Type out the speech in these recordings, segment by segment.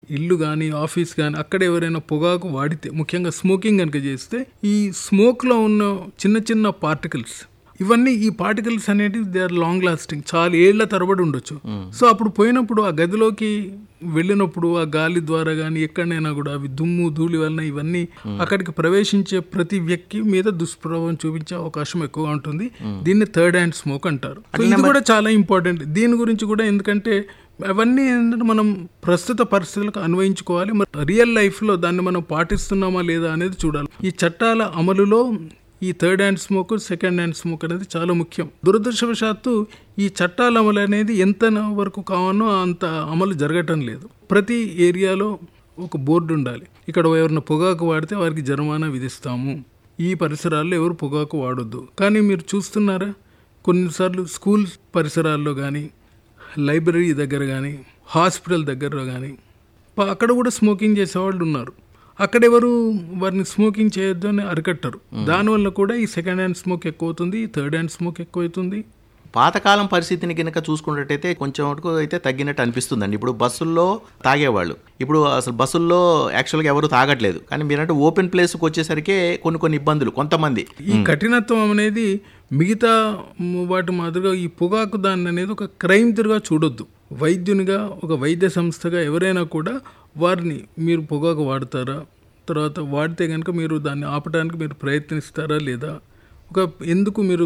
ఇల్లు కానీ ఆఫీస్ కానీ అక్కడ ఎవరైనా పొగాకు వాడితే ముఖ్యంగా స్మోకింగ్ కనుక చేస్తే ఈ స్మోక్లో ఉన్న చిన్న చిన్న పార్టికల్స్ ఇవన్నీ ఈ పార్టికల్స్ అనేటివి దే ఆర్ లాంగ్ లాస్టింగ్ చాలా ఏళ్ల తరబడి ఉండొచ్చు సో అప్పుడు పోయినప్పుడు ఆ గదిలోకి వెళ్ళినప్పుడు ఆ గాలి ద్వారా కానీ ఎక్కడైనా కూడా అవి దుమ్ము ధూళి వలన ఇవన్నీ అక్కడికి ప్రవేశించే ప్రతి వ్యక్తి మీద దుష్ప్రభావం చూపించే అవకాశం ఎక్కువగా ఉంటుంది దీన్ని థర్డ్ హ్యాండ్ స్మోక్ అంటారు సో ఇది కూడా చాలా ఇంపార్టెంట్ దీని గురించి కూడా ఎందుకంటే అవన్నీ ఏంటంటే మనం ప్రస్తుత పరిస్థితులకు అన్వయించుకోవాలి మరి రియల్ లైఫ్లో దాన్ని మనం పాటిస్తున్నామా లేదా అనేది చూడాలి ఈ చట్టాల అమలులో ఈ third hand smoke second hand smoke అనేది చాలా ముఖ్యం దురదృష్టవశాత్తు ఈ చట్టాల అమలు అనేది ఎంత వరకు కావాలో అంత అమలు జరగటం లేదు ప్రతి ఏరియాలో ఒక బోర్డు ఉండాలి ఇక్కడ ఎవరిన పొగాకు వాడితే వారికి జరిమానా విధిస్తాము ఈ పరిసరాల్లో ఎవరు పొగాకు వాడొద్దు కానీ మీరు చూస్తున్నారా కొన్నిసార్లు స్కూల్ పరిసరాల్లో కానీ లైబ్రరీ దగ్గర కానీ హాస్పిటల్ దగ్గర కానీ ప- అక్కడ కూడా స్మోకింగ్ చేసేవాళ్ళు ఉన్నారు అక్కడెవరు వారిని స్మోకింగ్ చేయొద్దు అని అరికట్టరు దానివల్ల కూడా ఈ సెకండ్ హ్యాండ్ స్మోక్ ఎక్కువ అవుతుంది థర్డ్ హ్యాండ్ స్మోక్ ఎక్కువ అవుతుంది పాతకాలం పరిస్థితిని కనుక చూసుకున్నట్టయితే కొంచెం వరకు అయితే తగ్గినట్టు అనిపిస్తుందండి ఇప్పుడు బస్సుల్లో తాగేవాళ్ళు ఇప్పుడు అసలు బస్సుల్లో యాక్చువల్గా ఎవరు తాగట్లేదు కానీ మీరంటే ఓపెన్ ప్లేస్కి వచ్చేసరికి కొన్ని కొన్ని ఇబ్బందులు కొంతమంది ఈ కఠినత్వం అనేది మిగతా మ్, వాటి మాదిరిగా ఈ పొగాకు దాన్ని అనేది ఒక క్రైమ్ తిరుగా చూడొద్దు వైద్యునిగా ఒక వైద్య సంస్థగా ఎవరైనా కూడా వారిని మీరు పొగాకు వాడతారా తర్వాత వాడితే కనుక మీరు దాన్ని ఆపడానికి మీరు ప్రయత్నిస్తారా లేదా ఒక ఎందుకు మీరు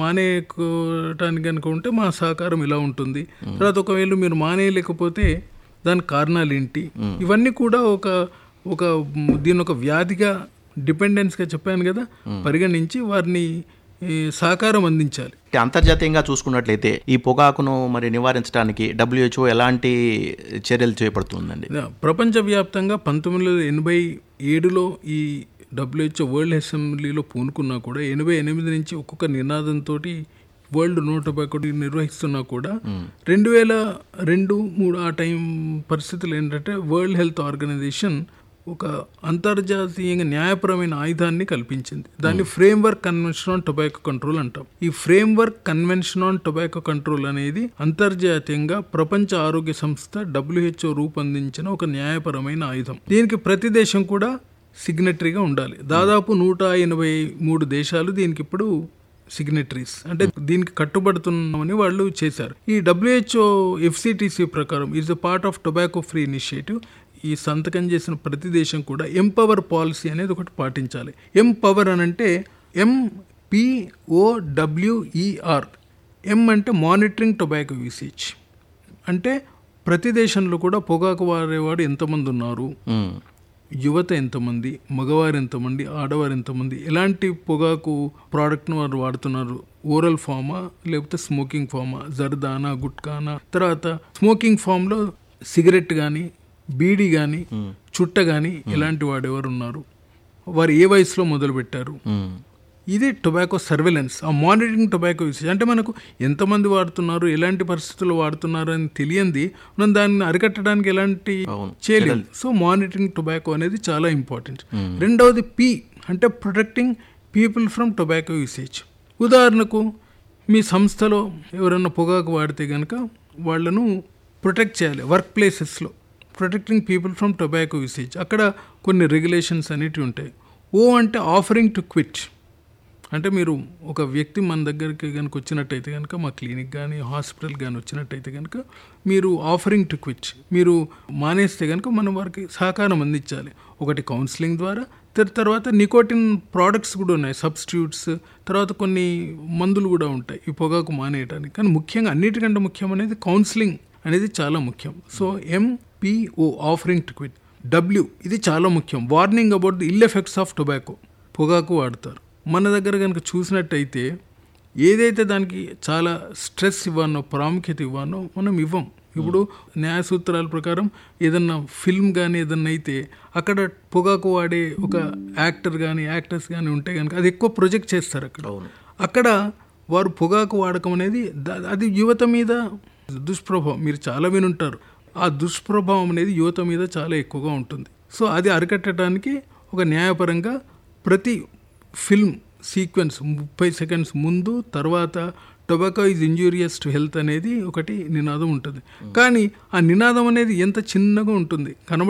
మానేయటానికి కనుక ఉంటే మా సహకారం ఇలా ఉంటుంది తర్వాత ఒకవేళ మీరు మానేయలేకపోతే దాని కారణాలు ఏంటి ఇవన్నీ కూడా ఒక ఒక మ్, దీని ఒక వ్యాధిగా డిపెండెన్స్గా చెప్పాను కదా పరిగణించి వారిని ఈ, సహకారం అందించాలి అంటే అంతర్జాతీయంగా చూసుకున్నట్లయితే ఈ పొగాకును మరి నివారించడానికి డబ్ల్యూహెచ్ఓ ఎలాంటి చర్యలు చేపడుతుందండి ప్రపంచవ్యాప్తంగా పంతొమ్మిది వందల ఎనభై ఏడులో ఈ డబ్ల్యూహెచ్ఓ వరల్డ్ అసెంబ్లీలో పూనుకున్నా కూడా ఎనభై ఎనిమిది నుంచి ఒక్కొక్క నినాదంతో వరల్డ్ నూట ఒకటి నిర్వహిస్తున్నా కూడా రెండు వేల రెండు మూడు ఆ టైం పరిస్థితులు ఏంటంటే వరల్డ్ హెల్త్ ఆర్గనైజేషన్ ఒక అంతర్జాతీయంగా న్యాయపరమైన ఆయుధాన్ని కల్పించింది దాన్ని framework convention on tobacco control అంటాం ఈ framework convention on tobacco control అనేది అంతర్జాతీయంగా ప్రపంచ ఆరోగ్య సంస్థ డబ్ల్యూహెచ్ఓ రూపొందించిన ఒక న్యాయపరమైన ఆయుధం దీనికి ప్రతి దేశం కూడా సిగ్నటరీగా ఉండాలి దాదాపు నూట ఎనభై మూడు దేశాలు దీనికి ఇప్పుడు సిగ్నటరీస్ అంటే దీనికి కట్టుబడుతున్నామని వాళ్ళు చేశారు ఈ డబ్ల్యూహెచ్ఓ ఎఫ్సిటిసి ప్రకారం is a part of tobacco free initiative ఈ సంతకం చేసిన ప్రతి దేశం కూడా ఎంపవర్ పాలసీ అనేది ఒకటి పాటించాలి ఎంపవర్ అని అంటే ఎంపిఓడబ్ల్యూఈఆర్ ఎం అంటే మానిటరింగ్ టొబాకో యూసేజ్ అంటే ప్రతి దేశంలో కూడా పొగాకు వాడేవాడు ఎంతమంది ఉన్నారు ఉమ్. యువత ఎంతమంది మగవారు ఎంతమంది ఆడవారు ఎంతమంది ఎలాంటి పొగాకు ప్రోడక్ట్ను వారు వాడుతున్నారు ఓరల్ ఫామా లేకపోతే స్మోకింగ్ ఫామా జర్దానా గుట్కానా తర్వాత స్మోకింగ్ ఫామ్లో సిగరెట్ కానీ బీడీ కానీ చుట్ట కానీ ఎలాంటి వాడెవరు ఉన్నారు వారు ఏ వయసులో మొదలు పెట్టారు ఉమ్. ఇది టొబాకో సర్వేలెన్స్ ఆ మానిటరింగ్ టొబాకో యూసేజ్ అంటే మనకు ఎంతమంది వాడుతున్నారు ఎలాంటి పరిస్థితుల్లో వాడుతున్నారు అని తెలియంది మనం దాన్ని అరికట్టడానికి ఎలాంటి అవును. చేయలేము సో మానిటరింగ్ టొబాకో అనేది చాలా ఇంపార్టెంట్ రెండవది పి అంటే protecting people from tobacco usage ఉదాహరణకు మీ సంస్థలో ఎవరైనా పొగాకు వాడితే కనుక వాళ్ళను ప్రొటెక్ట్ చేయాలి వర్క్ ప్లేసెస్లో protecting people from tobacco usage అక్కడ కొన్ని రెగ్యులేషన్స్ అనేటివి ఉంటాయి ఓ అంటే ఆఫరింగ్ టు క్విట్ అంటే మీరు ఒక వ్యక్తి మన దగ్గరికి కనుక వచ్చినట్టయితే కనుక మా క్లినిక్ కానీ హాస్పిటల్ కానీ వచ్చినట్టయితే కనుక మీరు ఆఫరింగ్ టు క్విట్ మీరు మానేస్తే కనుక మనం వారికి సహకారం అందించాలి ఒకటి కౌన్సిలింగ్ ద్వారా తర్- తర్వాత నికోటిన్ ప్రోడక్ట్స్ కూడా ఉన్నాయి సబ్స్టిట్యూట్స్ తర్వాత కొన్ని మందులు కూడా ఉంటాయి ఈ పొగాకు మానేయడానికి కానీ ముఖ్యంగా అన్నిటికంటే ముఖ్యం అనేది కౌన్సిలింగ్ అనేది చాలా ముఖ్యం so M P O offering to quit W ఇది చాలా ముఖ్యం warning about the ill effects of tobacco పొగాకు వాడతారు మన దగ్గర కనుక చూసినట్టయితే ఏదైతే దానికి చాలా స్ట్రెస్ ఇవ్వానో ప్రాముఖ్యత ఇవ్వానో మనం ఇవ్వం ఇప్పుడు న్యాయ సూత్రాల ప్రకారం ఏదన్నా ఫిల్మ్ కానీ ఏదన్నా అయితే అక్కడ పొగాకు వాడే ఒక యాక్టర్ కానీ యాక్టర్స్ కానీ ఉంటే కనుక అది ఎక్కువ ప్రొజెక్ట్ చేస్తారు అక్కడ అక్కడ వారు పొగాకు వాడకం అనేది ద- అది యువత మీద దుష్ప్రభావం మీరు చాలా వినుంటారు ఆ దుష్ప్రభావం అనేది యువత మీద చాలా ఎక్కువగా ఉంటుంది సో అది అరికట్టడానికి ఒక న్యాయపరంగా ప్రతి ఫిల్మ్ సీక్వెన్స్ ముప్పై సెకండ్స్ ముందు తర్వాత tobacco is injurious to health అనేది ఒకటి నినాదం ఉంటుంది కానీ ఆ నినాదం అనేది ఎంత చిన్నగా ఉంటుంది కనబ